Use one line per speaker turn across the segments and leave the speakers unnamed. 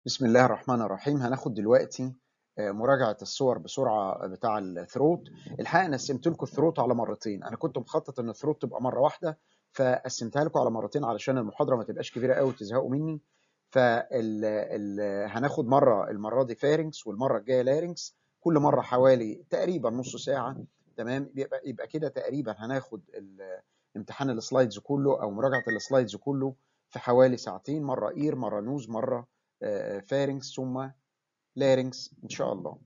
بسم الله الرحمن الرحيم هناخد دلوقتي آه، مراجعة الصور بسرعة بتاع الثروت الحقيقة أنا قسمت لكم الثروت على مرتين أنا كنت مخطط إن الثروت تبقى مرة واحدة فقسمتها لكم على مرتين علشان المحاضرة ما تبقاش كبيرة قوي وتزهقوا مني فال ال... هناخد مرة المرة دي فارنكس والمرة الجاية لارنكس كل مرة حوالي تقريبا نص ساعة تمام يبقى يبقى كده تقريبا هناخد ال- امتحان السلايدز كله أو مراجعة السلايدز كله في حوالي ساعتين مرة إير مرة نوز مرة فارنكس ثم لارنكس ان شاء الله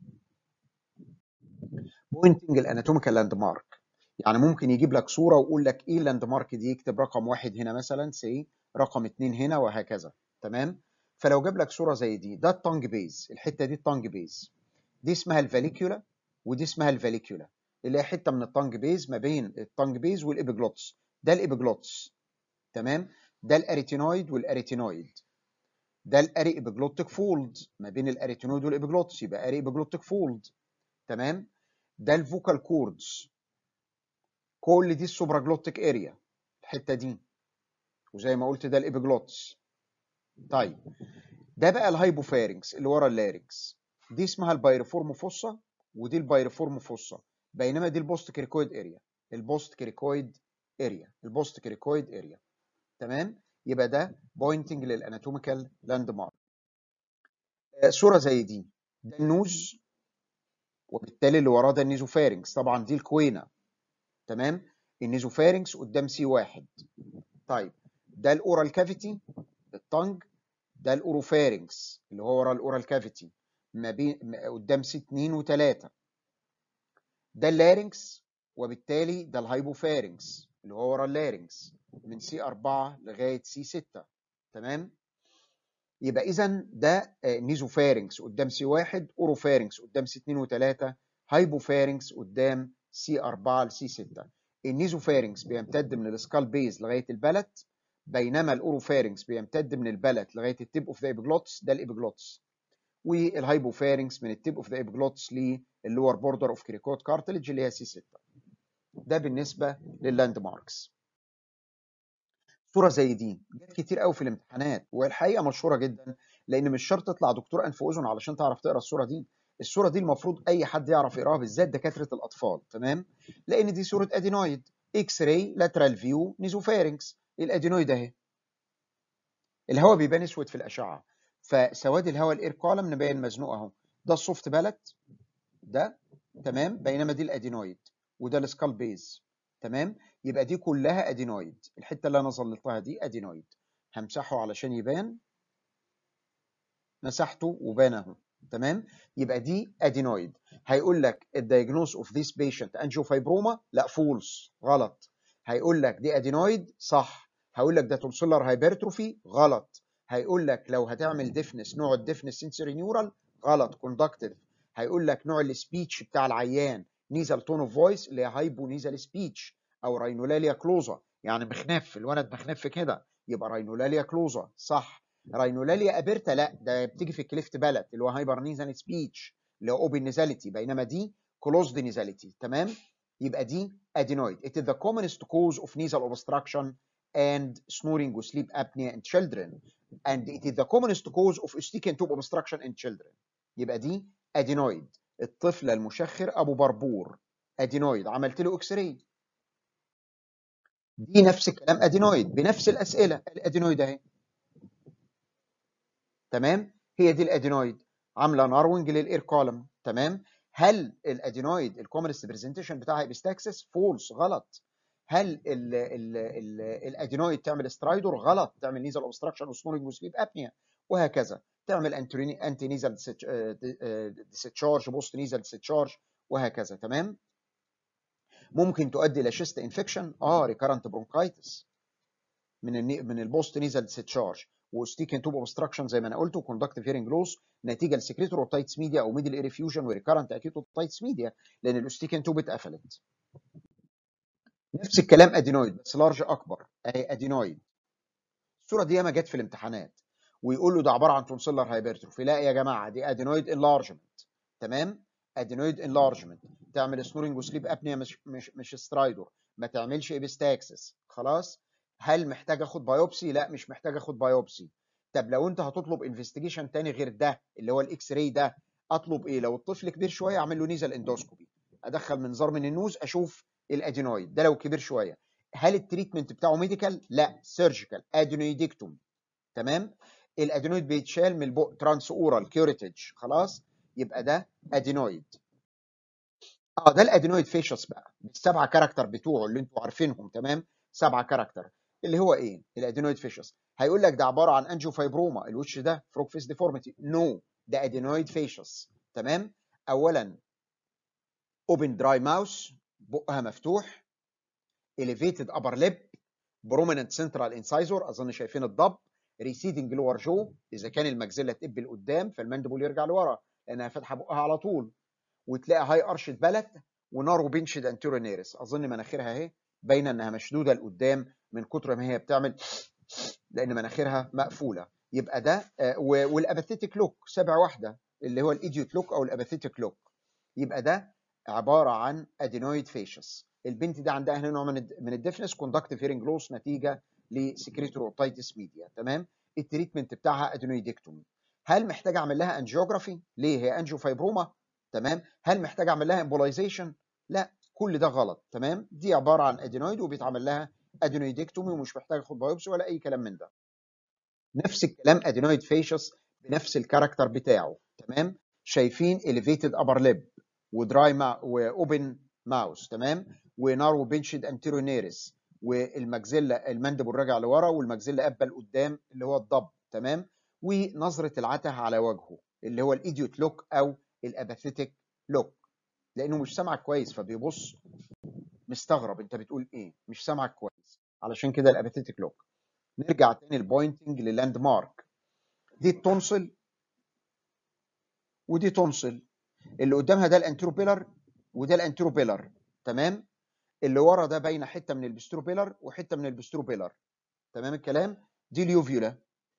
بوينتنج الاناتوميكال لاند مارك يعني ممكن يجيب لك صوره ويقول لك ايه اللاند مارك دي يكتب رقم واحد هنا مثلا سي رقم اتنين هنا وهكذا تمام فلو جاب لك صوره زي دي ده التانج بيز الحته دي التانج بيز دي اسمها الفاليكيولا ودي اسمها الفاليكيولا اللي هي حته من التانج بيز ما بين التانج بيز والابيجلوتس ده الابيجلوتس تمام ده الاريتينويد والاريتينويد ده الاري ابيجلوتيك فولد ما بين الاريتينويد والابيجلوتس يبقى اري ابيجلوتيك فولد تمام ده الفوكال كوردز كل دي السوبراجلوتيك اريا الحته دي وزي ما قلت ده الابيجلوتس طيب ده بقى الهايبوفارنكس اللي ورا اللارنكس دي اسمها البايرفورم فوسا ودي البايرفورم فوسا بينما دي البوست كريكويد اريا البوست كريكويد اريا البوست كريكويد اريا تمام يبقى ده بوينتنج للاناتوميكال لاند مارك صوره زي دي ده النوز وبالتالي اللي وراه ده النيزوفارنكس طبعا دي الكوينه تمام النيزوفارنكس قدام سي واحد طيب ده الاورال كافيتي التنج ده الاوروفارنكس اللي هو ورا الاورال كافيتي ما بين ما- قدام سي 2 و3 ده اللارنكس وبالتالي ده الهايبوفارنكس اللي هو ورا اللارنكس من سي 4 لغايه سي 6 تمام يبقى اذا ده آه، نيزوفارنكس قدام سي 1 اوروفارنكس قدام سي 2 و3 هايبوفارنكس قدام سي 4 لسي 6 النيزوفارنكس بيمتد من السكال بيز لغايه البلت بينما الاوروفارنكس بيمتد من البلت لغايه التيب اوف ذا ايبجلوتس ده الابجلوتس والهايبوفارنكس من التيب اوف ذا ايبجلوتس للور بوردر اوف كريكوت كارتلج اللي هي سي 6 ده بالنسبه لللاند ماركس صوره زي دي جت كتير قوي في الامتحانات والحقيقه مشهوره جدا لان مش شرط تطلع دكتور انف واذن علشان تعرف تقرا الصوره دي الصوره دي المفروض اي حد يعرف يقراها بالذات دكاتره الاطفال تمام لان دي صوره ادينويد اكس راي لاترال فيو نيزوفارنكس الادينويد اهي الهواء بيبان اسود في الاشعه فسواد الهواء الاير كولم نبين مزنوق اهو ده السوفت بالت ده تمام بينما دي الادينويد وده السكال بيز تمام يبقى دي كلها ادينويد الحته اللي انا ظللتها دي ادينويد همسحه علشان يبان مسحته وبان اهو تمام يبقى دي ادينويد هيقول لك الدايجنوز اوف ذيس بيشنت انجيوفايبروما لا فولس غلط هيقول لك دي ادينويد صح هيقول لك ده تونسيلر هايبرتروفي غلط هيقول لك لو هتعمل ديفنس نوع الديفنس سنسوري نيورال غلط كوندكتيف هيقول لك نوع السبيتش بتاع العيان نيزل تون اوف فويس اللي هي هايبو نيزل سبيتش او راينولاليا كلوزا يعني مخنف الولد مخنف كده يبقى راينولاليا كلوزا صح راينولاليا ابيرتا لا ده بتيجي في الكليفت بالت اللي هو هايبر نيزل سبيتش اللي هو اوبن نيزاليتي بينما دي كلوزد نيزاليتي تمام يبقى دي adenoid it is the commonest cause of nasal obstruction and snoring with sleep apnea in children and it is the commonest cause of Eustachian tube obstruction in children يبقى دي adenoid الطفل المشخر ابو بربور adenoid عملت له اكس راي دي نفس الكلام adenoid بنفس الاسئله الادينويد اهي تمام هي دي الادينويد عامله ناروينج للاير كولم تمام هل الادينويد الكومنست برزنتيشن بتاعها ابستاكسس فولس غلط هل ال ال ال الادينويد تعمل سترايدور غلط تعمل نيزل اوبستراكشن وسنورنج وسليب ابنيا وهكذا تعمل انتي نيزل ديسشارج بوست نيزل ديسشارج وهكذا تمام ممكن تؤدي الى شيست انفكشن اه ريكارنت برونكايتس من الني... من البوست نيزل ديسشارج وستيكن توب اوبستراكشن زي ما انا قلت وكوندكتيف هيرنج لوس نتيجه لسكريتور اوتايتس ميديا او ميدل اير فيوجن وريكارنت اكيوت اوتايتس ميديا لان الاستيكن توب اتقفلت نفس الكلام ادينويد بس لارج اكبر اهي ادينويد الصوره دي ياما جت في الامتحانات ويقول له ده عباره عن تونسيلر هايبرتروفي لا يا جماعه دي ادينويد انلارجمنت تمام ادينويد انلارجمنت تعمل سنورنج وسليب ابنيا مش مش مش سترايدور ما تعملش ابستاكسس خلاص هل محتاج اخد بايوبسي لا مش محتاج اخد بايوبسي طب لو انت هتطلب انفستيجيشن تاني غير ده اللي هو الاكس راي ده اطلب ايه لو الطفل كبير شويه اعمل له نيزل اندوسكوبي ادخل منظار من النوز اشوف الادينويد ده لو كبير شويه هل التريتمنت بتاعه ميديكال لا سيرجيكال ادينويدكتوم تمام الادينويد بيتشال من البق ترانس اورال كيوريتج خلاص يبقى ده ادينويد اه ده الادينويد فيشس بقى بالسبعه كاركتر بتوعه اللي انتوا عارفينهم تمام سبعه كاركتر اللي هو ايه الادينويد فيشس هيقول لك ده عباره عن انجيو فايبروما الوش ده فروك فيس ديفورميتي نو ده ادينويد فيشس تمام اولا اوبن دراي ماوس بقها مفتوح elevated upper lip prominent central incisor اظن شايفين الضب receding lower jaw اذا كان المجزله تقب لقدام فالمندبل يرجع لورا لانها فاتحه بقها على طول وتلاقي هاي ارشد بلت ونارو بنشد انتيرونيرس اظن مناخيرها اهي باينه انها مشدوده لقدام من كتر ما هي بتعمل لان مناخيرها مقفوله يبقى ده والاباثيتيك لوك سبع واحده اللي هو الايديوت لوك او الاباثيتيك لوك يبقى ده عباره عن ادينويد فيشس البنت دي عندها هنا نوع من من الديفنس كوندكتيف هيرنج لوس نتيجه لسكريتوري اوتايتس ميديا تمام التريتمنت بتاعها ادينويدكتومي هل محتاج اعمل لها انجيوجرافي ليه هي انجيو فايبروما تمام هل محتاج اعمل لها امبولايزيشن لا كل ده غلط تمام دي عباره عن ادينويد وبيتعمل لها ادينويدكتومي ومش محتاج اخد بايوبسي ولا اي كلام من ده نفس الكلام ادينويد فيشس بنفس الكاركتر بتاعه تمام شايفين elevated upper lip ودراي ما واوبن ماوس تمام ونارو بنشد انتيرونيرس والمجزله المندبل راجع لورا والمجزله قبه لقدام اللي هو الضب تمام ونظره العته على وجهه اللي هو الايديوت لوك او الاباثيتيك لوك لانه مش سامعك كويس فبيبص مستغرب انت بتقول ايه مش سامعك كويس علشان كده الاباثيتيك لوك نرجع تاني البوينتنج للاند مارك دي التونسل ودي تونسل اللي قدامها ده الانتروبيلر وده الانتروبيلر تمام اللي ورا ده باينه حته من البستروبيلر وحته من البستروبيلر تمام الكلام دي اليوفيولا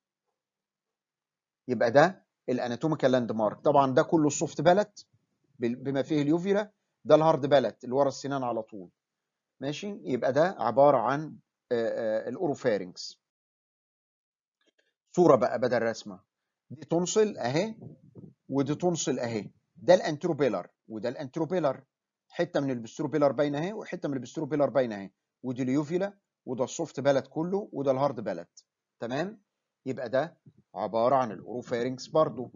يبقى ده الاناتوميكال لاند مارك طبعا ده كله السوفت بالت بما فيه اليوفيولا ده الهارد بالت اللي ورا السنان على طول ماشي يبقى ده عباره عن الاوروفارينكس صوره بقى بدل رسمه دي تونسل اهي ودي تونسل اهي ده الانتروبيلر وده الانتروبيلر حته من البستروبيلر باينه اهي وحته من البستروبيلر باينه اهي ودي اليوفيلا وده السوفت بالت كله وده الهارد بالت تمام يبقى ده عباره عن الاوروفارينكس برضو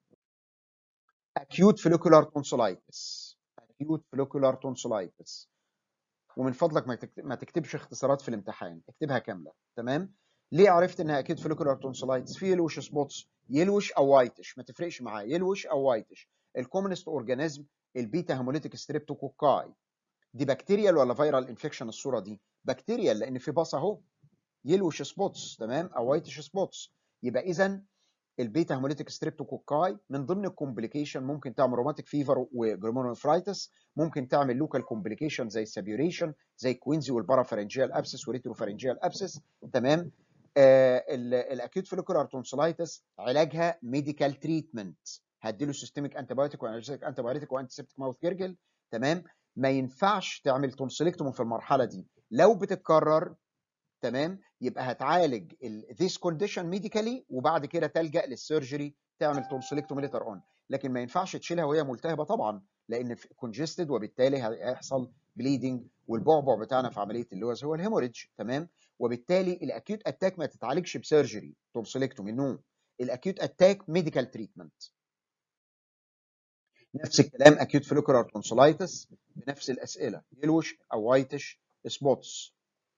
acute follicular tonsillitis acute follicular tonsillitis ومن فضلك ما ما تكتبش اختصارات في الامتحان اكتبها كامله تمام ليه عرفت انها اكيد فوليكولار تونسلايتس في يلوش سبوتس يلوش او وايتش ما تفرقش معاه يلوش او وايتش الكومنست اورجانيزم البيتا هيموليتيك ستريبتوكوكاي دي بكتيريال ولا فيرال انفكشن الصوره دي بكتيريال لان في باص اهو يلوش سبوتس تمام او وايتش سبوتس يبقى اذا البيتا هيموليتيك ستريبتوكوكاي من ضمن الكومبليكيشن ممكن تعمل روماتيك فيفر وجلوميرونفرايتس ممكن تعمل لوكال كومبليكيشن زي السابيوريشن زي كوينزي والبارافارنجيال ابسس وريتروفارنجيال ابسس تمام آه الاكيوت فوليكولار تونسلايتس علاجها ميديكال تريتمنت هديله سيستميك انتي بايوتيك وانالجيك انتي بايوتيك وانتي سيبتيك ماوث جيرجل تمام ما ينفعش تعمل تونسيلكتوم في المرحله دي لو بتتكرر تمام يبقى هتعالج ذيس كونديشن ميديكالي وبعد كده تلجا للسيرجري تعمل تونسيلكتوم ليتر اون لكن ما ينفعش تشيلها وهي ملتهبه طبعا لان كونجستد وبالتالي هيحصل بليدنج والبعبع بتاعنا في عمليه اللوز هو الهيموريدج تمام وبالتالي الاكيوت اتاك ما تتعالجش بسيرجري تونسيلكتومي نو الاكيوت اتاك ميديكال تريتمنت نفس الكلام اكيوت فوليكولار تونسلايتس بنفس الاسئله يلوش او وايتش سبوتس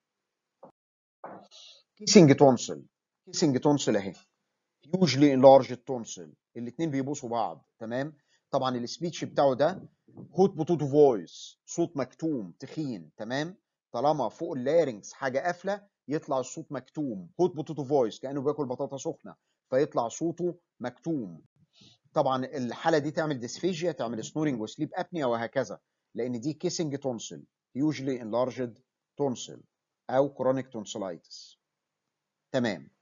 كيسنج تونسل كيسنج تونسل اهي هيوجلي انلارج تونسل الاثنين بيبوسوا بعض تمام طبعا السبيتش بتاعه ده هوت بوتوتو فويس صوت مكتوم تخين تمام طالما فوق اللارنكس حاجه قافله يطلع الصوت مكتوم هوت بوتوتو فويس كانه بياكل بطاطا سخنه فيطلع صوته مكتوم طبعا الحاله دي تعمل ديسفيجيا تعمل سنورنج وسليب ابنيا وهكذا لان دي كيسنج تونسل هيوجلي انلارجد تونسل او كرونيك تونسلايتس تمام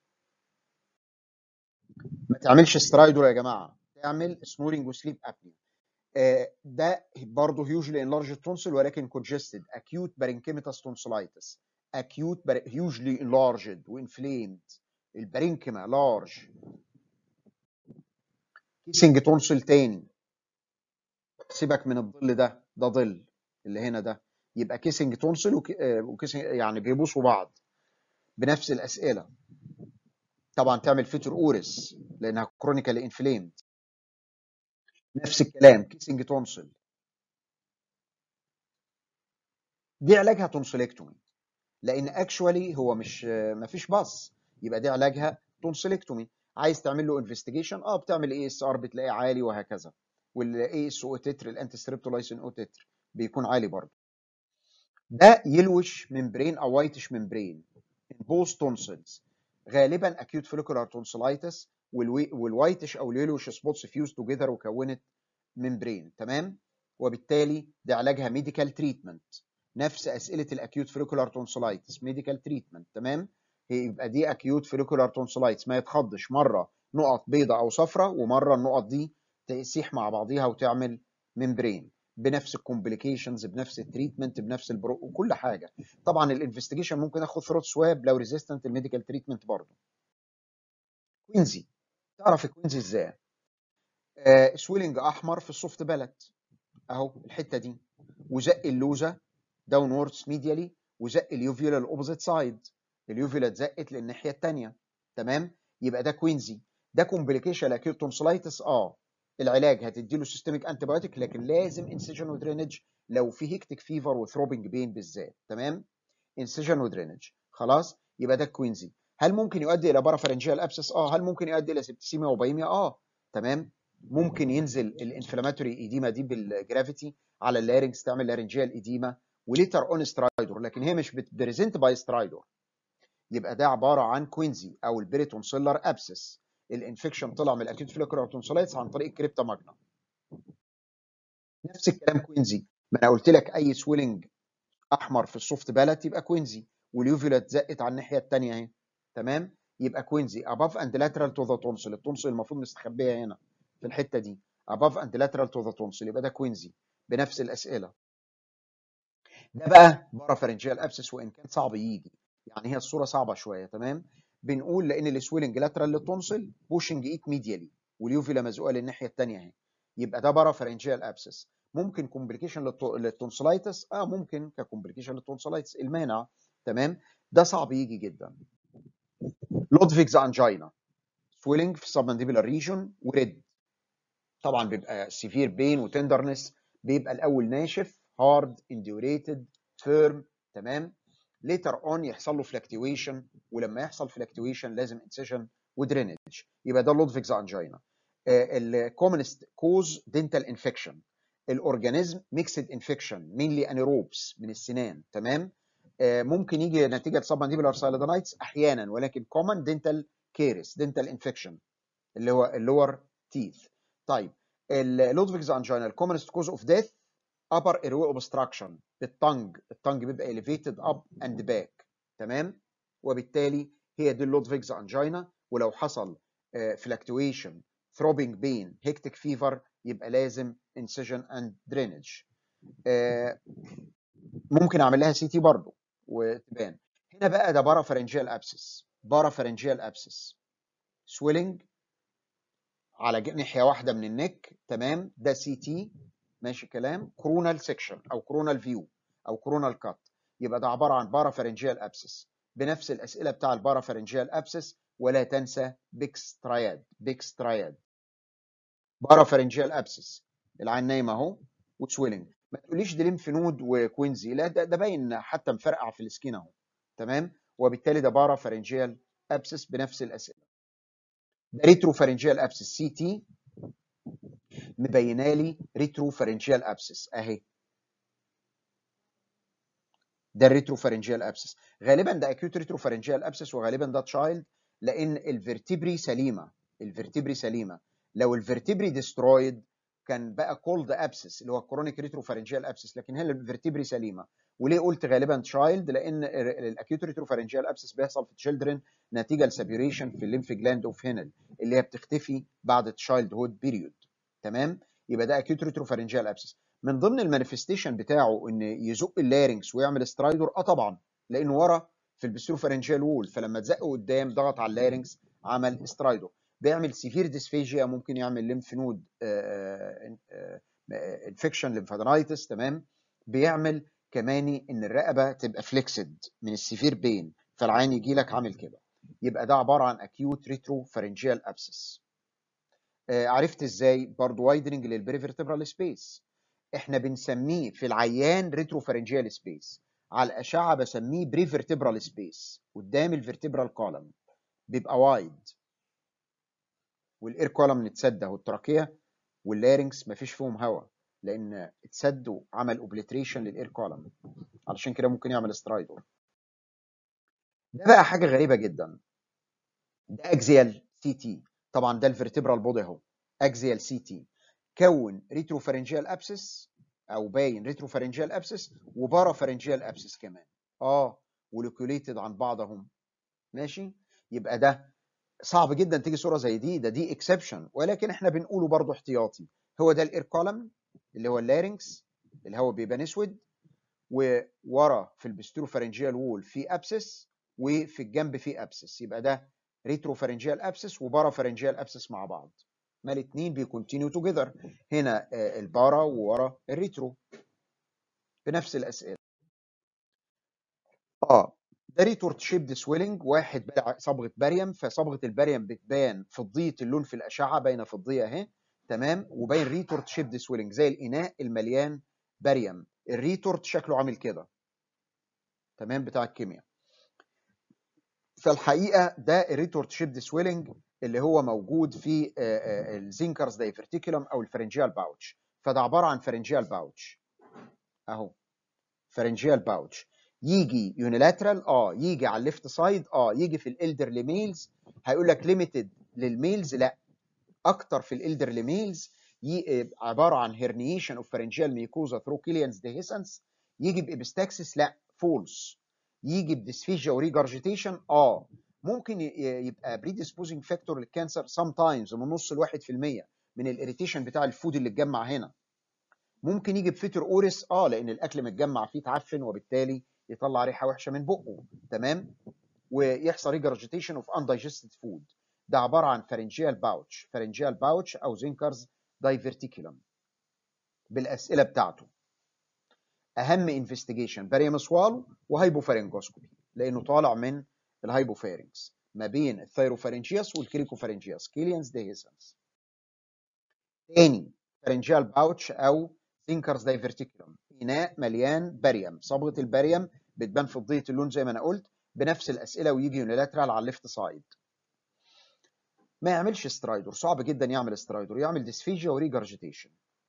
ما تعملش سترايدور يا جماعه تعمل سنورنج وسليب ابنيا آه ده برضه هيوجلي انلارجد تونسل ولكن كونجستد اكيوت بارنكيميتاس تونسلايتس acute but hugely enlarged وانفليمد البارينكما لارج كيسنج تونسل تاني سيبك من الظل ده ده ظل اللي هنا ده يبقى كيسنج تونسل وكيسنج يعني بيبوسوا بعض بنفس الاسئله طبعا تعمل فيتور اورس لانها كرونيكالي انفليمد نفس الكلام كيسنج تونسل دي علاجها تونسلكتومي لان اكشوالي هو مش ما فيش باص يبقى دي علاجها تونسلكتومي عايز تعمل له انفستيجيشن اه بتعمل اي اس ار بتلاقيه عالي وهكذا والاي اس او تتر الانتي ستريبتولايسين او تتر بيكون عالي برضه ده يلوش ممبرين او وايتش ممبرين in both tonsils غالبا acute follicular tonsillitis والوايتش او اليلوش سبوتس فيوز توجذر وكونت ممبرين تمام وبالتالي ده علاجها ميديكال تريتمنت نفس اسئله الاكيوت فوليكولار تونسلايتس ميديكال تريتمنت تمام يبقى دي اكيوت فوليكولار تونسلايتس ما يتخضش مره نقط بيضاء او صفراء ومره النقط دي تسيح مع بعضيها وتعمل ممبرين بنفس الكومبليكيشنز بنفس التريتمنت بنفس البرو وكل حاجه طبعا الانفستيجيشن ممكن اخد ثروت سواب لو ريزيستنت الميديكال تريتمنت برضه كوينزي تعرف الكوينزي ازاي آه سويلنج احمر في السوفت بلت اهو الحته دي وزق اللوزه داون ووردز ميديالي وزق اليوفيولا الاوبوزيت سايد اليوفيولا اتزقت للناحيه الثانيه تمام يبقى ده كوينزي ده كومبليكيشن اكيوت تونسلايتس اه العلاج هتدي له سيستميك انتي بايوتيك لكن لازم انسيجن ودرينج لو في هيكتيك فيفر وثروبنج بين بالذات تمام انسيجن ودرينج خلاص يبقى ده كوينزي هل ممكن يؤدي الى بارافرنجيال ابسس اه هل ممكن يؤدي الى سبتسيميا وبايميا اه تمام ممكن ينزل الانفلاماتوري ايديما دي بالجرافيتي على اللارنجز تعمل لارنجيال ايديما وليتر اون سترايدور لكن هي مش بتبريزنت باي سترايدور يبقى ده عباره عن كوينزي او البريتونسيلر ابسس الانفكشن طلع من الاكيوت فلوكولار تونسلايتس عن طريق الكريبتا ماجنا نفس الكلام كوينزي ما انا قلت لك اي سويلنج احمر في السوفت بالات يبقى كوينزي واليوفيولا اتزقت على الناحيه الثانيه اهي تمام يبقى كوينزي above and lateral to the tonsil التونسل المفروض مستخبيه هنا في الحته دي above and lateral to the tonsil يبقى ده كوينزي بنفس الاسئله ده بقى بارافرنجيال ابسس وان كان صعب يجي يعني هي الصوره صعبه شويه تمام بنقول لان السويلنج لاترال للتونسل بوشنج ايت ميديالي واليوفيلا مزقوقه للناحيه الثانيه اهي يبقى ده بارافرنجيال ابسس ممكن كومبليكيشن للتونسلايتس اه ممكن ككومبليكيشن للتونسلايتس المانع تمام ده صعب يجي جدا لودفيكز انجينا سويلنج في السبمنديبولار ريجون وريد طبعا بيبقى سيفير بين وتندرنس بيبقى الاول ناشف هارد انديوريتد فيرم تمام ليتر اون يحصل له فلكتويشن ولما يحصل فلكتويشن لازم انسيشن ودرينج يبقى ده لودفيكز انجينا الكومنست كوز دنتال انفكشن الاورجانيزم ميكسد انفكشن مينلي انيروبس من السنان تمام ممكن يجي نتيجه سبمنديبولار سايلودونايتس احيانا ولكن كومن دنتال كيرس دنتال انفكشن اللي هو اللور تيث طيب اللودفيكز انجينا الكومنست كوز اوف ديث upper airway obstruction بالتنج التنج بيبقى elevated up and back تمام وبالتالي هي دي اللودفيكز انجينا ولو حصل fluctuation throbbing pain hectic fever يبقى لازم incision and drainage ممكن اعمل لها سي تي برضه وتبان هنا بقى ده بارافرنجيال ابسس بارافرنجيال ابسس سويلنج على ناحيه واحده من النك تمام ده سي تي ماشي كلام كرونال سيكشن او كرونال فيو او كرونال كات يبقى ده عباره عن بارافرنجيال ابسس بنفس الاسئله بتاع البارافرنجيال ابسس ولا تنسى بيكس تراياد بيكس تراياد بارافرنجيال ابسس العين نايمه اهو وسويلنج ما تقوليش دي ليمف نود وكوينزي لا ده, ده باين حتى مفرقع في السكين اهو تمام وبالتالي ده بارافرنجيال ابسس بنفس الاسئله ده ريترو فرنجيال ابسس سي تي مبينه لي ريترو فرنجيال ابسس اهي ده الريترو فرنجيال ابسس غالبا ده اكيوت ريترو فرنجيال ابسس وغالبا ده تشايلد لان الفرتبري سليمه الفرتبري سليمه لو الفرتبري ديسترويد كان بقى كولد ابسس اللي هو كرونيك ريترو فرنجيال ابسس لكن هنا الفرتبري سليمه وليه قلت غالبا تشايلد لان الاكيوت ريترو فرنجيال ابسس بيحصل في تشيلدرن نتيجه لسابيوريشن في الليمف جلاند اوف هينل اللي هي بتختفي بعد تشايلد هود بيريود تمام يبقى ده اكيوت ريترو فرنجيال ابسس من ضمن المانيفستيشن بتاعه ان يزق اللارنكس ويعمل سترايدور اه طبعا لانه ورا في البستروفارنجيال وول فلما اتزق قدام ضغط على اللارنكس عمل سترايدو بيعمل سيفير ديسفيجيا ممكن يعمل ليمف نود انفكشن ليمفادينايتس تمام بيعمل كمان ان الرقبه تبقى فليكسد من السيفير بين فالعين يجي لك عامل كده يبقى ده عباره عن اكيوت ريترو فارنجيال ابسس عرفت ازاي برضو وايدنج للبريفرتبرال سبيس احنا بنسميه في العيان ريترو فارنجيال سبيس على الاشعه بسميه بريفرتبرال سبيس قدام الفرتبرال كولم بيبقى وايد والاير كولم اتسد اهو التراكيه واللارنكس مفيش فيهم هواء لان اتسد وعمل اوبليتريشن للاير كولم علشان كده ممكن يعمل سترايدو ده بقى حاجه غريبه جدا ده اكزيال سي تي طبعا ده الفرتبرال بودي اهو اكزيال سي تي كون ريتروفارنجيال ابسس او باين ريتروفارنجيال ابسس وبارافارنجيال ابسس كمان اه ولوكيوليتد عن بعضهم ماشي يبقى ده صعب جدا تيجي صوره زي دي ده دي اكسبشن ولكن احنا بنقوله برضه احتياطي هو ده الاير كولم اللي هو اللارنكس الهواء بيبان اسود وورا في البستروفارنجيال وول في ابسس وفي الجنب في ابسس يبقى ده ريتروفارنجيال ابسس وبارافارنجيال ابسس مع بعض ما الاثنين بيكونتينيو توجذر هنا البارا وورا الريترو بنفس الاسئله اه ده ريتورت شيبد سويلنج واحد صبغه باريوم فصبغه الباريوم بتبان فضيه اللون في الاشعه باينه فضيه اهي تمام وباين ريتورت شيبد سويلنج زي الاناء المليان باريوم الريتورت شكله عامل كده تمام بتاع الكيمياء فالحقيقه ده الريتورت شيبد سويلنج اللي هو موجود في الزينكرز دايفرتيكولم او الفرنجيال باوتش فده عباره عن فرنجيال باوتش اهو فرنجيال باوتش يجي يونيلاترال اه يجي على الليفت سايد اه يجي في الالدرلي ميلز هيقول لك ليميتد للميلز لا اكتر في الالدرلي ميلز عباره عن هيرنيشن اوف فرنجيال ميكوزا ثرو كيليانز ديهيسنس يجي بابستاكسس لا فولس يجي بديسفيجيا وريجارجيتيشن اه ممكن يبقى بريديسبوزنج فاكتور للكانسر سام تايمز من نص ل 1% من الاريتيشن بتاع الفود اللي اتجمع هنا ممكن يجي بفيتر اوريس اه لان الاكل متجمع فيه تعفن وبالتالي يطلع ريحه وحشه من بقه تمام ويحصل ريجرجيتيشن اوف اندايجستد فود ده عباره عن فارنجيال باوتش فارنجيال باوتش او زينكرز دايفرتيكولم بالاسئله بتاعته اهم انفستيجيشن باريوم سوالو وهايبوفارنجوسكوبي لانه طالع من الهايبوفارنجز ما بين الثيروفارنجياس والكريكوفارنجياس كيليانز ديهيسنس تاني فارنجيال باوتش او زينكرز دايفرتيكولم اناء مليان باريوم صبغه الباريوم بتبان فضيه اللون زي ما انا قلت بنفس الاسئله ويجي يونيلاترال على الليفت سايد ما يعملش سترايدور صعب جدا يعمل سترايدور يعمل ديسفيجيا وريجرجيتيشن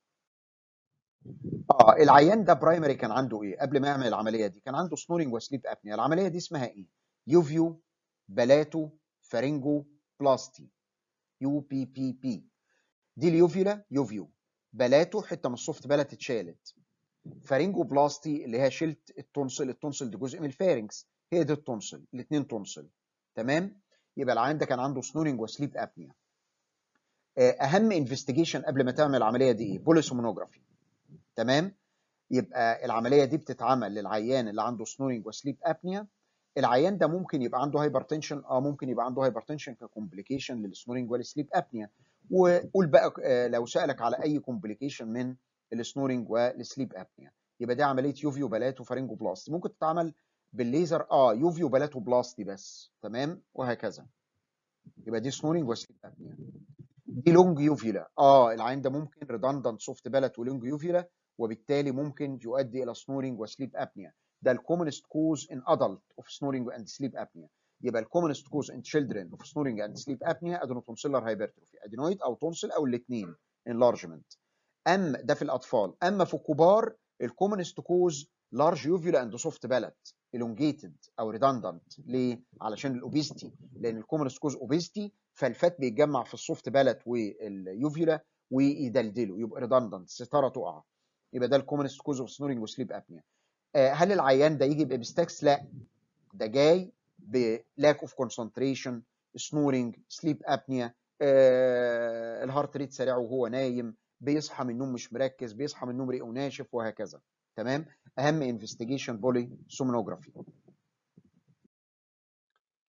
اه العيان ده برايمري كان عنده ايه قبل ما يعمل العمليه دي كان عنده سنورنج وسليب ابنيا العمليه دي اسمها ايه يوفيو بلاتو فارينجو بلاستي يو بي بي بي دي اليوفيولا يوفيو بلاتو حته من السوفت بلات اتشالت فارينجو بلاستي اللي هي شلت التونسل التونسل دي جزء من الفارنكس هي دي التونسل الاثنين تونسل تمام يبقى العيان ده كان عنده سنورنج وسليب ابنيا اهم انفستيجيشن قبل ما تعمل العمليه دي ايه بوليسومونوجرافي تمام يبقى العمليه دي بتتعمل للعيان اللي عنده سنورنج وسليب ابنيا العيان ده ممكن يبقى عنده هايبرتنشن اه ممكن يبقى عنده هايبرتنشن ككومبليكيشن للسنورنج والسليب ابنيا وقول بقى لو سالك على اي كومبليكيشن من السنورنج والسليب ابنيا يبقى دي عمليه يوفيو بلاتو فارينجو بلاستي ممكن تتعمل بالليزر اه يوفيو بلاتو بلاستي بس تمام وهكذا يبقى دي سنورنج وسليب ابنيا دي لونج يوفيلا اه العين ده ممكن ريدندنت سوفت بلت ولونج يوفيلا وبالتالي ممكن يؤدي الى سنورنج وسليب ابنيا ده الكومنست كوز ان ادلت اوف سنورنج اند سليب ابنيا يبقى الكومنست كوز ان تشيلدرن اوف سنورنج اند سليب ابنيا ادينوتونسيلر هايبرتروفي ادينويد او تونسل او الاثنين انلارجمنت اما ده في الاطفال اما في الكبار الكومنست كوز لارج يوفيولا اند سوفت بلت elongated او ريدندنت ليه؟ علشان الاوبيستي لان الكومنست كوز اوبيستي فالفات بيتجمع في السوفت بلت واليوفيولا ويدلدله يبقى ريدندنت ستاره تقع يبقى ده الكومنست كوز اوف سنورنج وسليب ابنيا هل العيان ده يجي بابستاكس؟ لا ده جاي بلاك اوف كونسنتريشن سنورنج سليب ابنيا الهارت ريت سريع وهو نايم بيصحى من النوم مش مركز بيصحى من النوم ريقه ناشف وهكذا تمام اهم انفستيجيشن بولي سومنوجرافي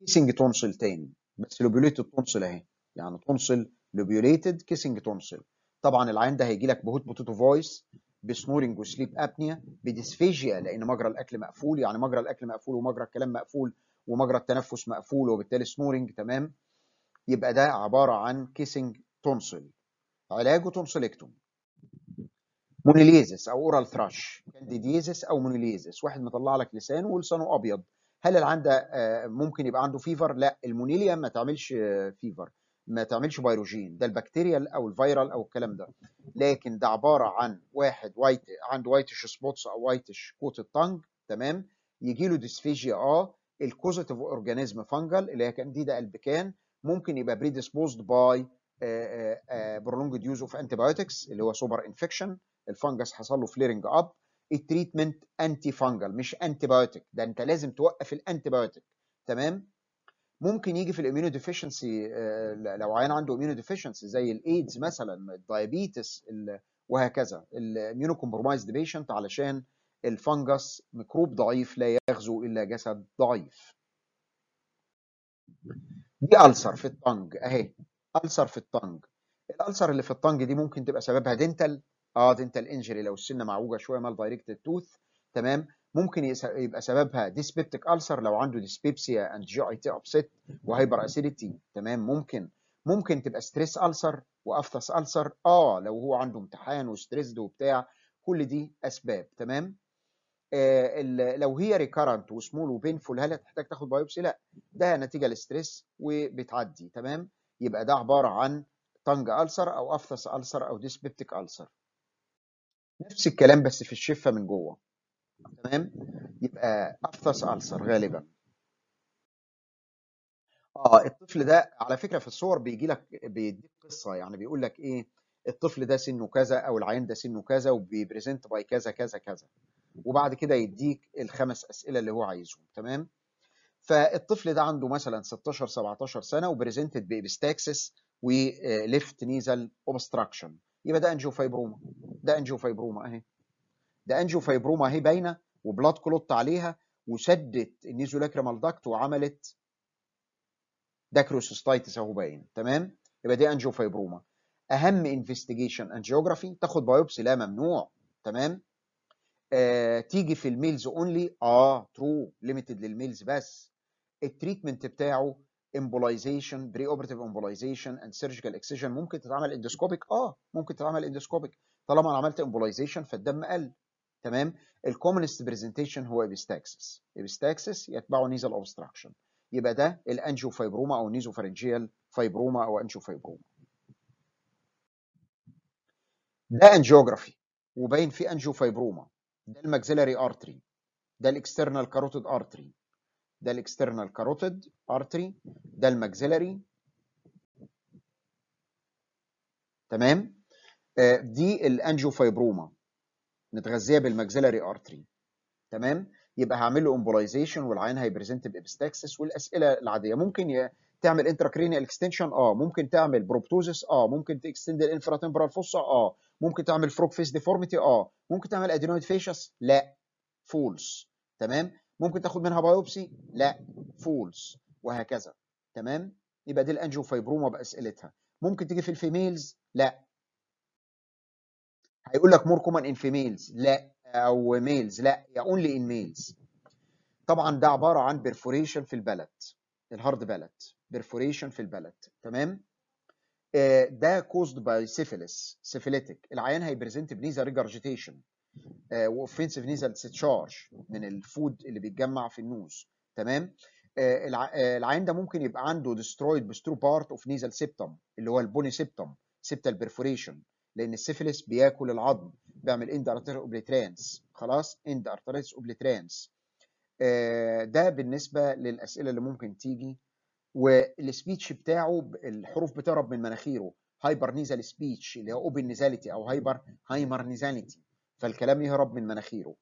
كيسنج تونسل تاني بس لوبيوليتد تونسل اهي يعني تونسل لوبيوليتد كيسنج تونسل طبعا العين ده هيجي لك بهوت بوتوتو فويس بسنورنج وسليب ابنيا بديسفيجيا لان مجرى الاكل مقفول يعني مجرى الاكل مقفول ومجرى الكلام مقفول ومجرى التنفس مقفول وبالتالي سنورنج تمام يبقى ده عباره عن كيسنج تونسل علاجه تونسلكتوم مونيليزس او اورال ثراش كانديديزس او مونيليزس واحد مطلع لك لسانه ولسانه ابيض هل العيان ده ممكن يبقى عنده فيفر لا المونيليا ما تعملش فيفر ما تعملش فيروجين ده البكتيريال او الفيرال او الكلام ده لكن ده عباره عن واحد وايت عنده وايتش سبوتس او وايتش كوت التانج تمام يجي له ديسفيجيا اه الكوزيتيف اورجانيزم فانجل اللي هي كانديدا البكان ممكن يبقى بريديسبوزد باي برولونجد يوز اوف انتيبيوتكس اللي هو سوبر انفكشن الفنجس حصل له فليرنج اب التريتمنت انتي فانجل مش انتي بايوتيك ده انت لازم توقف الانتي بايوتيك تمام ممكن يجي في الاميونو ديفيشنسي لو عيان عنده اميونو ديفيشنسي زي الايدز مثلا الدايابيتس وهكذا الاميونو كومبرومايزد بيشنت علشان الفنجس ميكروب ضعيف لا يغزو الا جسد ضعيف دي ألسر في الطنج اهي ألسر في الطنج الألسر اللي في الطنج دي ممكن تبقى سببها دينتال اه دينتال انجري لو السنه معوجه شويه مال دايركتد توث تمام ممكن يبقى سببها ديسبيبتيك ألسر لو عنده ديسبيبسيا اند جي اي تي ابسيت وهايبر اسيديتي تمام ممكن ممكن تبقى ستريس ألسر وافتس ألسر اه لو هو عنده امتحان وستريسد وبتاع كل دي اسباب تمام آه لو هي ريكارنت وسمول وبينفول هل هتحتاج تاخد بايوبسي لا ده نتيجه للستريس وبتعدي تمام يبقى ده عباره عن تنج ألسر او افتس ألسر او ديسبيبتيك ألسر نفس الكلام بس في الشفه من جوه تمام يبقى افتس ألسر غالبا اه الطفل ده على فكره في الصور بيجي لك بيديك قصه يعني بيقول لك ايه الطفل ده سنه كذا او العيان ده سنه كذا وبيبريزنت باي كذا كذا كذا وبعد كده يديك الخمس اسئله اللي هو عايزهم تمام فالطفل ده عنده مثلا 16 17 سنه وبريزنتد بابستاكسس وليفت نيزل اوبستراكشن يبقى ده انجيو فايبروما ده انجيو فايبروما اهي ده انجيو فايبروما اهي باينه وبلاد كلوت عليها وسدت النيزولاكريمال داكت وعملت داكروسيستايتس اهو باين تمام يبقى دي انجيو فايبروما اهم انفستيجيشن انجيوجرافي تاخد بايوبسي لا ممنوع تمام آه تيجي في الميلز اونلي اه ترو ليميتد للميلز بس التريتمنت بتاعه امبولايزيشن بري اوبرتيف امبولايزيشن اند سيرجيكال اكسجن ممكن تتعمل اندوسكوبيك اه ممكن تتعمل اندوسكوبيك طالما انا عملت امبولايزيشن فالدم قل تمام الكومنست برزنتيشن هو ابستاكسس ابستاكسس يتبعه نيزل اوبستراكشن يبقى ده الانجيو فايبروما او نيزوفارنجيال فايبروما او انجيو فايبروما ده انجيوجرافي وباين فيه انجيو فايبروما ده الماكسيلاري ارتري ده الاكسترنال كاروتيد ارتري ده الاكسترنال كاروتيد ارتري ده الماكسيلاري تمام آه دي الانجيو فايبروما متغذيه بالماكسيلاري ارتري تمام يبقى هعمل له امبولايزيشن والعين هيبريزنت بابستاكسس والاسئله العاديه ممكن تعمل انتراكرينيال اكستنشن اه ممكن تعمل بروبتوزس اه ممكن تكستند الانفراتمبرال فوسا اه ممكن تعمل فروج فيس ديفورميتي اه ممكن تعمل ادينويد فيشس لا فولس تمام ممكن تاخد منها بايوبسي لا فولس وهكذا تمام يبقى دي الانجيو فايبروما باسئلتها ممكن تيجي في الفيميلز لا هيقول لك مور كومن ان فيميلز لا او ميلز لا يا اونلي ان ميلز طبعا ده عباره عن بيرفوريشن في البلد الهارد بلد بيرفوريشن في البلد تمام آه ده كوزد باي سيفيلس سيفيليتك العيان هيبريزنت بنيزا ريجرجيتيشن واوفنسيف نيزل ديسشارج من الفود اللي بيتجمع في النوز تمام آه العيان ده ممكن يبقى عنده ديسترويد بسترو بارت اوف نيزل سيبتم اللي هو البوني سيبتم سيبتال بيرفوريشن لان السيفيلس بياكل العظم بيعمل اند ارتيريس اوبليترانس خلاص اند ارتيريس اوبليترانس آه ده بالنسبه للاسئله اللي ممكن تيجي والسبيتش بتاعه الحروف بتهرب من مناخيره هايبر نيزال سبيتش اللي هو اوبن نيزاليتي او هايبر هايمر نيزاليتي فالكلام يهرب من مناخيره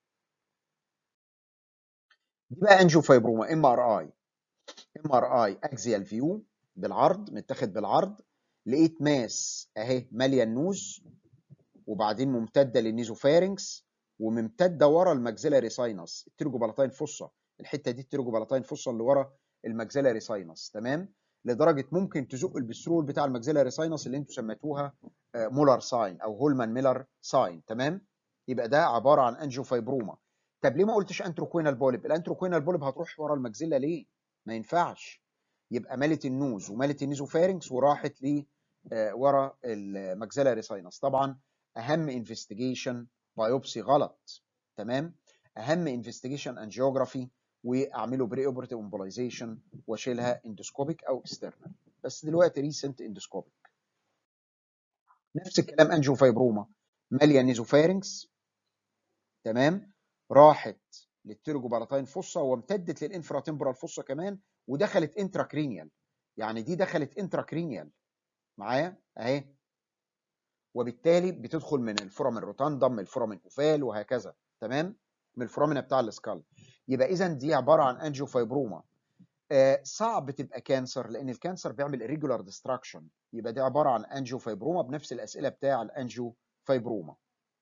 دي بقى انجيو فايبروما ام ار اي ام ار اي اكزيال فيو بالعرض متاخد بالعرض لقيت ماس اهي ماليه النوز وبعدين ممتده للنيزوفارنكس وممتده ورا الماكسيلاري ساينس الترجو بلاتين فصه الحته دي الترجو بلاتين فصه اللي ورا الماكسيلاري ساينس تمام لدرجه ممكن تزق البسترول بتاع الماكسيلاري ساينس اللي انتوا سميتوها مولر ساين او هولمان ميلر ساين تمام يبقى ده عباره عن انجيو فايبروما طب ليه ما قلتش انتروكوينال بوليب الانتروكوينال بوليب هتروح ورا الماكسيلا ليه ما ينفعش يبقى مالت النوز ومالت النيزوفارنكس وراحت ل ورا الماكسيلاري ساينس طبعا اهم انفستيجيشن بايوبسي غلط تمام اهم انفستيجيشن انجيوجرافي واعمله بري اوبرتيف امبولايزيشن واشيلها اندوسكوبيك او اكسترنال بس دلوقتي ريسنت اندوسكوبيك نفس الكلام انجيو فايبروما ماليه نيزوفارنكس تمام راحت للتيرجو بالاتاين فوسا وامتدت للانفراتمبرال فوسا كمان ودخلت انتراكرينيال يعني دي دخلت انتراكرينيال معايا اهي وبالتالي بتدخل من الفورامين روتاندم من الفورامين اوفال وهكذا تمام من الفورامينا بتاع السكال يبقى اذا دي عباره عن انجيو فايبروما آه صعب تبقى كانسر لان الكانسر بيعمل irregular ديستراكشن يبقى دي عباره عن انجيو فايبروما بنفس الاسئله بتاع الانجيو فايبروما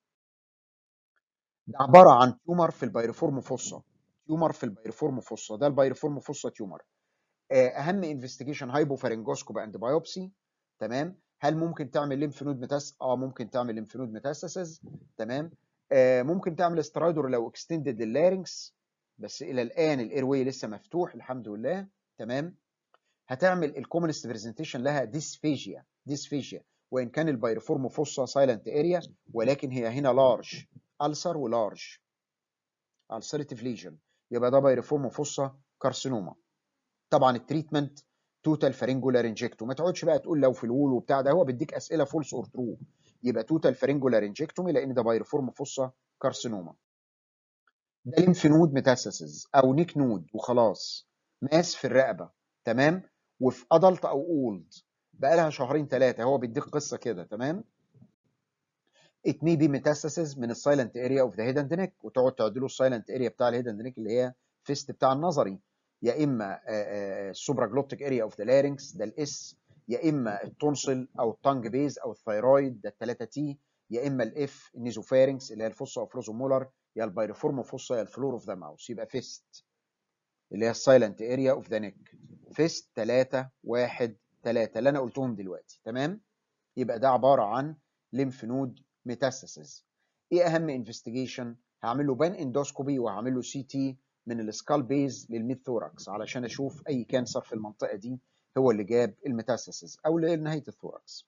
ده عباره عن تيومر في البايرفورم فوسا تيومر في البايرفورم فوسا ده البايرفورم فوسا تيومر اهم انفستيجيشن هايبوفارنجوسكوب اند بايوبسي تمام هل ممكن تعمل ليمف نود متاس اه ممكن تعمل ليمف نود ميتاستاسيس تمام آه ممكن تعمل استرايدور لو اكستندد لللارنكس بس الى الان الاير واي لسه مفتوح الحمد لله تمام هتعمل الكومنست برزنتيشن لها ديسفيجيا ديسفيجيا وان كان البايرفورم فوسا سايلنت اريا ولكن هي هنا لارج ألسر ولارج ulcerative ليجن يبقى ده بايرفورم فوسا كارسينوما طبعا التريتمنت توتال فارنجولار انجكتو ما تقعدش بقى تقول لو في الوول وبتاع ده هو بيديك اسئله فولس اور ترو يبقى توتال فارنجولار انجكتومي لان ده بايرفورم فوسا كارسينوما ده ليمف نود ميتاسيسز او نيك نود وخلاص ماس في الرقبه تمام وفي ادلت او اولد بقى لها شهرين ثلاثه هو بيديك قصه كده تمام it may be metastasis من السايلنت اريا اوف ذا هيد اند نيك وتقعد تعدله السايلنت اريا بتاع الهيد اند نيك اللي هي فيست بتاع النظري يا اما السوبراجلوتيك اريا اوف ذا لارynx ده الاس يا اما التونسل او التانج بيز او الثايرويد ده الثلاثه تي يا اما الاف النيزوفارنكس اللي هي الفوسا اوف روزومولر يا البايرفورم فوسا يا الفلور اوف ذا ماوس يبقى فيست اللي هي السايلنت اريا اوف ذا نيك فيست 3 1 3 اللي انا قلتهم دلوقتي تمام يبقى ده عباره عن ليمف نود ميتاستاسيز ايه اهم انفستيجيشن هعمل له بان اندوسكوبي وهعمل له سي تي من السكال بيز للميد ثوركس علشان اشوف اي كانسر في المنطقه دي هو اللي جاب الميتاستاسيز او لنهايه الثوركس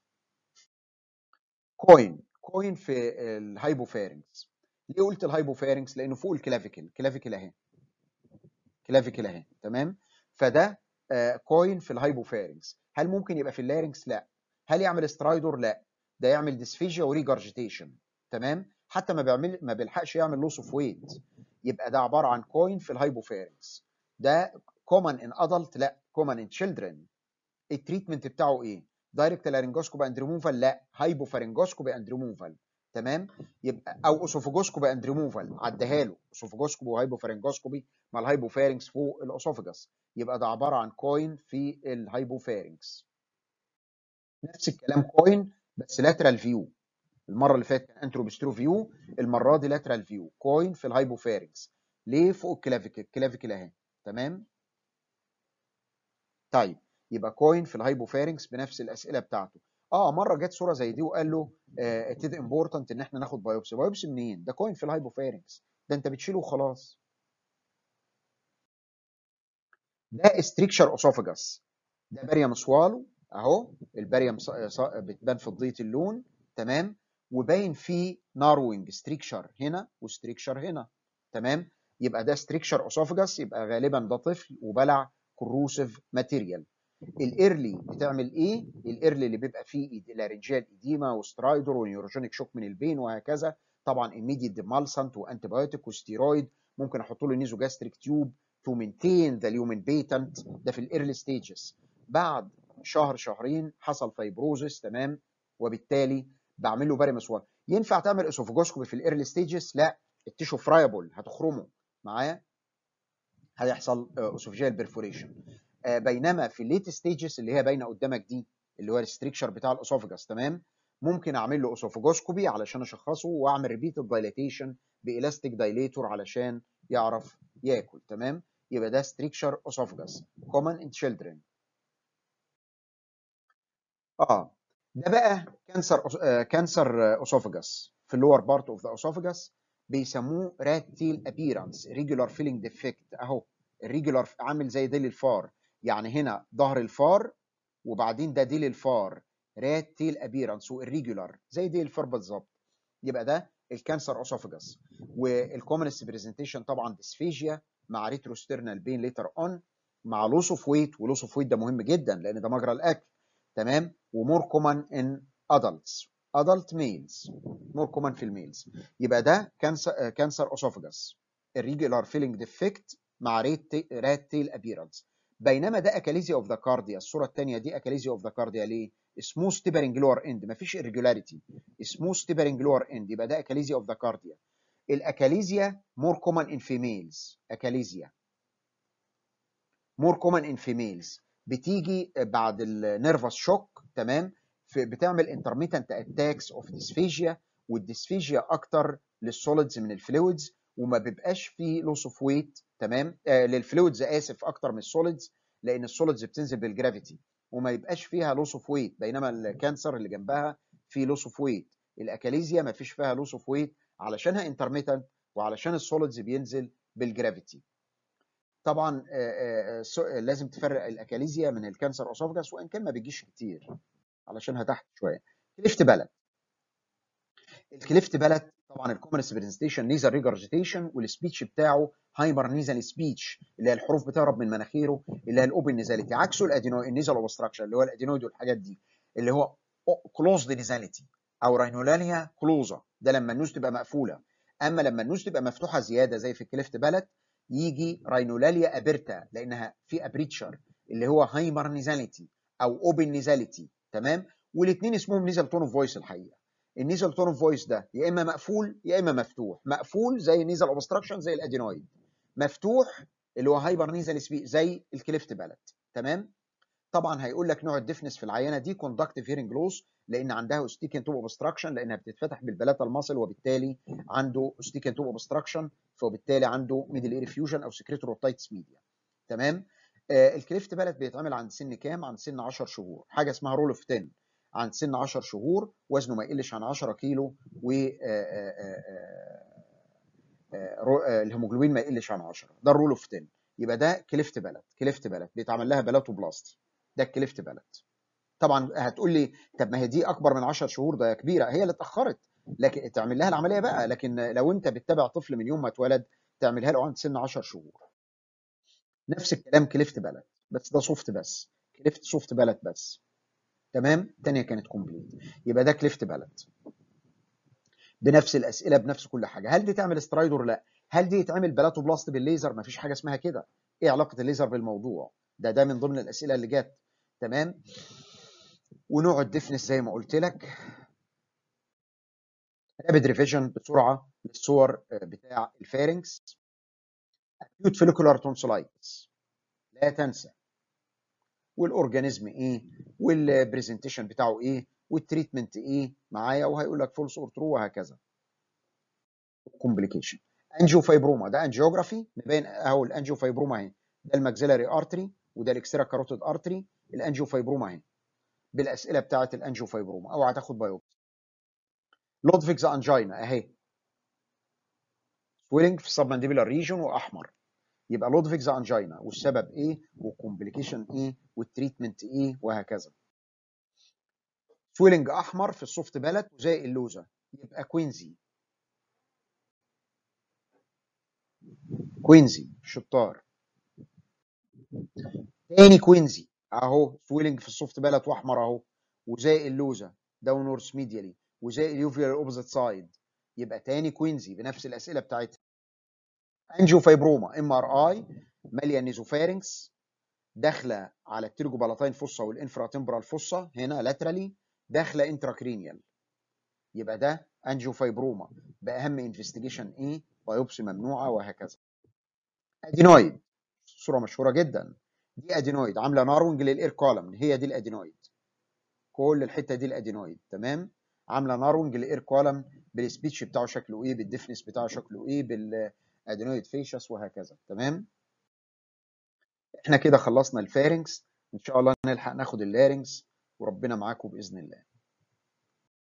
كوين كوين في الهايبوفارنكس ليه قلت الهايبوفارنكس لانه فوق الكلافيكل كلافيكل اهي كلافيكل اهي تمام فده آه كوين في الهايبوفارنكس هل ممكن يبقى في اللارنكس لا هل يعمل سترايدور لا ده يعمل ديسفيجيا وريجارجيتيشن تمام حتى ما بيعمل ما بيلحقش يعمل لوس اوف ويت يبقى ده عباره عن كوين في الهايبوفارنكس ده كومن ان ادلت لا كومن ان تشيلدرن التريتمنت بتاعه ايه دايركت لارنجوسكوبي اند ريموفال لا هايبوفارنجوسكوبي اند ريموفال تمام يبقى او اسوفوجوسكوبي اند ريموفال عدها له اسوفوجوسكوبي وهايبوفارنجوسكوبي مع الهايبوفارنكس فوق الاسوفجس يبقى ده عباره عن كوين في الهايبوفارنكس نفس الكلام كوين بس لاترال فيو المره اللي فاتت كان انتروبسترو فيو المره دي لاترال فيو كوين في الهايبوفارنكس ليه فوق الكلافيكل الكلافيكل اهي تمام طيب يبقى كوين في الهايبوفارنكس بنفس الاسئله بتاعته اه مره جت صوره زي دي وقال له اتد امبورتنت ان احنا ناخد بايوبسي بايوبسي منين ده كوين في الهايبوفارنكس ده انت بتشيله وخلاص ده استريكشر اسوفجاس ده باريوم سوالو اهو الباريوم بتبان فضيه اللون تمام وباين فيه ناروينج ستريكشر هنا وستريكشر هنا تمام يبقى ده ستريكشر اسوفجاس يبقى غالبا ده طفل وبلع كروسيف ماتيريال الايرلي بتعمل ايه الايرلي اللي بيبقى فيه لارنجيال ايديما وسترايدر ونيوروجينيك شوك من البين وهكذا طبعا immediate ديمالسنت وانتيبيوتيك وستيرويد ممكن احط له نيزو جاستريك تيوب تو مينتين ذا اليومن بيتنت ده في الايرلي ستيجز بعد شهر شهرين حصل فايبروزس تمام وبالتالي بعمل له باري مسوار ينفع تعمل اسوفوجوسكوبي في الايرلي ستيجز لا التيشو فرايبل هتخرمه معايا هيحصل اسوفجيال بيرفوريشن بينما في الليت ستيجز اللي هي باينه قدامك دي اللي هو الستريكشر بتاع الاسوفجاس تمام ممكن اعمل له اسوفوجوسكوبي علشان اشخصه واعمل ريبيتد دايليتيشن بالاستيك دايليتور علشان يعرف ياكل تمام يبقى ده stricture esophagus common in children اه ده بقى كانسر كانسر اسوفاجس في اللور بارت اوف ذا اسوفاجس بيسموه رات تيل ابيرانس ريجولار فيلينج ديفكت اهو الريجولار عامل زي ديل الفار يعني هنا ظهر الفار وبعدين ده ديل الفار رات تيل ابيرانس والريجولار زي ديل الفار بالظبط يبقى ده الكانسر اسوفاجس والكومنست برزنتيشن طبعا ديسفيجيا مع ريتروسترنال بين ليتر اون مع لوس اوف ويت ولوس اوف ويت ده مهم جدا لان ده مجرى الاكل تمام ومور كومن ان adults adult males more common في الميلز يبقى ده كانسر كانسر اسوفاجس الريجولار فيلينج ديفكت مع ريت رات تيل ابيرنس بينما ده اكاليزيا اوف ذا كارديا الصوره الثانيه دي اكاليزيا اوف ذا كارديا ليه؟ سموث تيبرنج لور اند مفيش irregularity سموث تيبرنج لور اند يبقى ده اكاليزيا اوف ذا كارديا الاكاليزيا مور كومن ان فيميلز اكاليزيا مور كومن ان فيميلز بتيجي بعد النيرفس شوك تمام بتعمل انترميتنت اتاكس اوف ديسفيجيا والديسفيجيا اكتر للسوليدز من الفلويدز وما بيبقاش فيه لوس اوف ويت تمام آه للفلويدز اسف اكتر من السوليدز لان السوليدز بتنزل بالجرافيتي وما يبقاش فيها لوس اوف ويت بينما الكانسر اللي جنبها فيه لوس اوف ويت الاكاليزيا ما فيش فيها لوس اوف ويت علشانها انترميتنت وعلشان السوليدز بينزل بالجرافيتي طبعا آه آه لازم تفرق الاكاليزيا من الكانسر اسوفجاس وان كان ما بيجيش كتير علشانها تحت شويه كليفت بلد الكليفت بلد طبعا الكومنس برزنتيشن نيزل ريجرجيتيشن والسبيتش بتاعه هايبر نيزل سبيتش اللي هي الحروف بتهرب من مناخيره اللي هي الاوبن نيزاليتي عكسه الادينو النيزل اوبستراكشن اللي هو الادينويد والحاجات دي اللي هو كلوزد نيزاليتي او راينولانيا كلوزا ده لما النوز تبقى مقفوله اما لما النوز تبقى مفتوحه زياده زي في الكليفت بلد يجي راينولاليا ابرتا لانها في ابريتشر اللي هو هايبر نيزاليتي او اوبن نيزاليتي تمام والاثنين اسمهم نيزل تون اوف فويس الحقيقه النيزل تون اوف فويس ده يا اما مقفول يا اما مفتوح مقفول زي النيزل اوبستراكشن زي الادينويد مفتوح اللي هو هايبر نيزل سبي زي الكليفت بلد تمام طبعا هيقول لك نوع الديفنس في العينه دي كوندكتيف هيرنج لوس لان عندها اوستيكن توب اوبستراكشن لانها بتتفتح بالبلاتا المصل وبالتالي عنده اوستيكن توب اوبستراكشن فبالتالي عنده ميدل اير فيوجن او سكريتوروتايتس ميديا تمام آه الكليفت بلد بيتعمل عند سن كام عند سن 10 شهور حاجه اسمها رول اوف 10 عند سن 10 شهور وزنه ما يقلش عن 10 كيلو و الهيموجلوبين ما يقلش عن 10 ده الرول اوف 10 يبقى ده كليفت بلد كليفت بلد بيتعمل لها بلاتوبلاستي ده الكليفت بلد طبعا هتقول لي طب ما هي دي اكبر من 10 شهور ده كبيره هي اللي اتاخرت لكن تعمل لها العمليه بقى لكن لو انت بتتابع طفل من يوم ما اتولد تعملها له عند سن 10 شهور نفس الكلام كليفت بلد بس ده سوفت بس كليفت سوفت بلد بس تمام الثانيه كانت كومبليت يبقى ده كليفت بلد بنفس الاسئله بنفس كل حاجه هل دي تعمل سترايد ولا لا هل دي يتعمل بلاتوبلاست بالليزر مفيش حاجه اسمها كده ايه علاقه الليزر بالموضوع ده ده من ضمن الاسئله اللي جت تمام ونوع الديفنس زي ما قلت لك رابد ريفيجن بسرعه للصور بتاع الفارنكس acute follicular tonsillitis لا تنسى والاورجانيزم ايه والبرزنتيشن بتاعه ايه والتريتمنت ايه معايا وهيقول لك فولس اور ترو وهكذا كومبليكيشن انجيو فايبروما ده انجيوجرافي مبين اهو الانجيو فايبروما اهي ده الماكسيلاري ارتري وده الاكسترا كاروتيد ارتري الانجيو فايبروما اهي بالاسئله بتاعه الانجيو فايبروما اوعى تاخد بايوبسي لودفيكز انجينا اهي سويلنج في السبمانديبولار ريجون واحمر يبقى لودفيكز انجينا والسبب ايه والكومبليكيشن ايه والتريتمنت ايه وهكذا سويلنج احمر في السوفت بالت وزي اللوزه يبقى كوينزي كوينزي شطار تاني كوينزي اهو سويلنج في السوفت بالت واحمر اهو وزي اللوزه داونورس ميديالي وزي اليوفيال اوبوزيت سايد يبقى تاني كوينزي بنفس الاسئله بتاعتها انجيو فايبروما ام ار اي ماليه نيزوفارنكس داخله على التيرجوبالاتين فوسا والانفرا تمبرال فوسا هنا لاترالي داخله انتراكرينيال يبقى ده انجيو فايبروما باهم انفستيجيشن ايه بايوبسي ممنوعه وهكذا ادينويد صوره مشهوره جدا دي ادينويد عامله نارونج للاير كولم هي دي الادينويد كل الحته دي الادينويد تمام عامله نارونج للاير كولم بالسبيتش بتاعه شكله ايه بالديفنس بتاعه شكله ايه بالادينويد فيشس وهكذا تمام احنا كده خلصنا الفارنكس ان شاء الله نلحق ناخد اللارنكس وربنا معاكم باذن الله